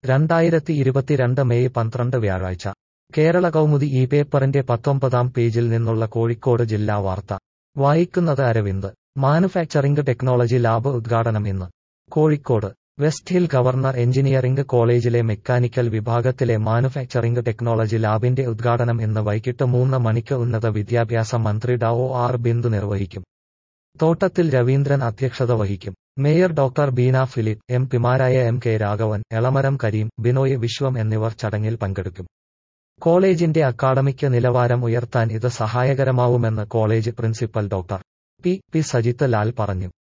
രണ്ടായിരത്തി ഇരുപത്തിരണ്ട് മെയ് പന്ത്രണ്ട് വ്യാഴാഴ്ച കേരള കൗമുദി ഈ പേപ്പറിന്റെ പത്തൊമ്പതാം പേജിൽ നിന്നുള്ള കോഴിക്കോട് ജില്ലാ വാർത്ത വായിക്കുന്നത് അരവിന്ദ് മാനുഫാക്ചറിംഗ് ടെക്നോളജി ലാബ് ഉദ്ഘാടനം ഇന്ന് Kozhikode West Hill government engineering കോളേജിലെ മെക്കാനിക്കൽ വിഭാഗത്തിലെ മാനുഫാക്ചറിംഗ് ടെക്നോളജി ലാബിന്റെ ഉദ്ഘാടനം ഇന്ന് വൈകിട്ട് മൂന്ന് മണിക്ക് ഉന്നത വിദ്യാഭ്യാസ മന്ത്രി ഡോ ആർ ബിന്ദു നിർവഹിക്കും തോട്ടത്തിൽ രവീന്ദ്രൻ അധ്യക്ഷത വഹിക്കും mayor doctor Beena Philip M പിമാരായ എം കെ രാഘവൻ എളമരം കരീം ബിനോയ് വിശ്വം എന്നിവർ ചടങ്ങിൽ പങ്കെടുക്കും കോളേജിന്റെ അക്കാഡമിക് നിലവാരം ഉയർത്താൻ ഇത് സഹായകരമാവുമെന്ന് college principal doctor P P Sajith Lal പറഞ്ഞു